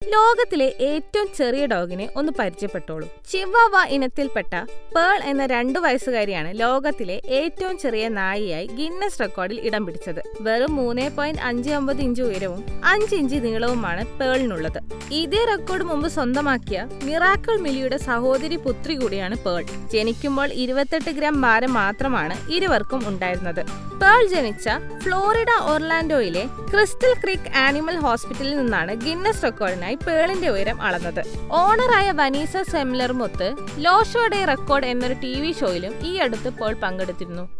ലോകത്തിലെ ഏറ്റവും ചെറിയ ഡോഗിനെ ഒന്ന് പരിചയപ്പെട്ടോളൂ ചിവാവ ഇനത്തിൽപ്പെട്ട പേൾ എന്ന രണ്ടു വയസ്സുകാരിയാണ് ലോകത്തിലെ ഏറ്റവും ചെറിയ നായിയായി ഗിന്നസ് റെക്കോർഡിൽ ഇടം പിടിച്ചത് വെറും മൂന്ന് പോയിന്റ് അഞ്ച് ഒമ്പത് ഇഞ്ച് ഉയരവും അഞ്ച് ഇഞ്ച് നീളവുമാണ് പേളിനുള്ളത് ഇതേ റെക്കോർഡ് മുമ്പ് സ്വന്തമാക്കിയ മിറാക്കിൾ മിലിയുടെ സഹോദരി പുത്രി കൂടിയാണ് പേൾ ജനിക്കുമ്പോൾ ഇരുപത്തെട്ട് ഗ്രാം ഭാരം മാത്രമാണ് ഇരുവർക്കും ഉണ്ടായിരുന്നത് പേൾ ജനിച്ച ഫ്ലോറിഡ ഒർലാൻഡോയിലെ ക്രിസ്റ്റൽ ക്രീക്ക് ആനിമൽ ഹോസ്പിറ്റലിൽ നിന്നാണ് ഗിന്നസ് റെക്കോർഡിനായി പേളിന്റെ ഉയരം അളന്നത് ഓണറായ വനീസ സെംലർ മൊത്ത് ലോഷോ ഡേ റെക്കോർഡ് എന്നൊരു ടി വി ഷോയിലും ഈ അടുത്ത് പേൾ പങ്കെടുത്തിരുന്നു